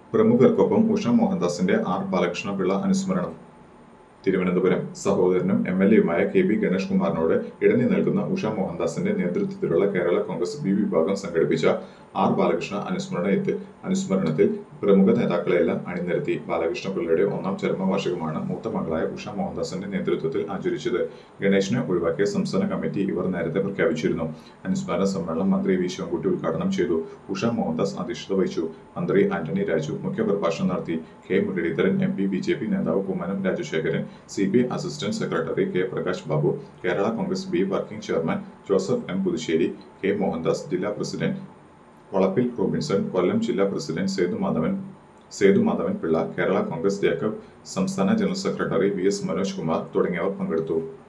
പ്രമുഖർക്കൊപ്പം ഉഷ മോഹൻദാസിന്റെ ആർ ബാലകൃഷ്ണപിള്ള അനുസ്മരണം തിരുവനന്തപുരം സഹോദരനും എം എൽ എയുമായ കെ ബി ഗണേഷ് കുമാറിനോട് ഇടഞ്ഞു നൽകുന്ന ഉഷ മോഹൻദാസിന്റെ നേതൃത്വത്തിലുള്ള കേരള കോൺഗ്രസ് ബി വിഭാഗം സംഘടിപ്പിച്ച ആർ ബാലകൃഷ്ണ അനുസ്മരണത്തിൽ അനുസ്മരണത്തിൽ പ്രമുഖ നേതാക്കളെല്ലാം അണിനിരത്തി ബാലകൃഷ്ണ പിള്ളയുടെ ഒന്നാം ചരമവാർഷികമാണ് മൂത്ത മകളായ ഉഷ മോഹൻദാസിന്റെ നേതൃത്വത്തിൽ ആചരിച്ചത് ഗണേഷിനെ ഒഴിവാക്കിയ സംസ്ഥാന കമ്മിറ്റി ഇവർ നേരത്തെ പ്രഖ്യാപിച്ചിരുന്നു അനുസ്മരണ സമ്മേളനം മന്ത്രി വി ശിവൻകുട്ടി ഉദ്ഘാടനം ചെയ്തു ഉഷ മോഹൻദാസ് അധ്യക്ഷത വഹിച്ചു മന്ത്രി ആന്റണി രാജു മുഖ്യപ്രഭാഷണം നടത്തി K Muraleedharan M P B J P നേതാവ് Kummanam Rajasekharan C B assistant secretary K Prakash Babu Kerala Congress B working chairman Joseph M Puthussery K Mohandas ജില്ലാ പ്രസിഡന്റ് വളപ്പിൽ റോബിൻസൺ കൊല്ലം ജില്ലാ പ്രസിഡന്റ് സേതു മാധവൻ സേതു മാധവൻ പിള്ള കേരള കോൺഗ്രസ് ജേക്കബ് സംസ്ഥാന general secretary V S Manoj Kumar തുടങ്ങിയവർ പങ്കെടുത്തു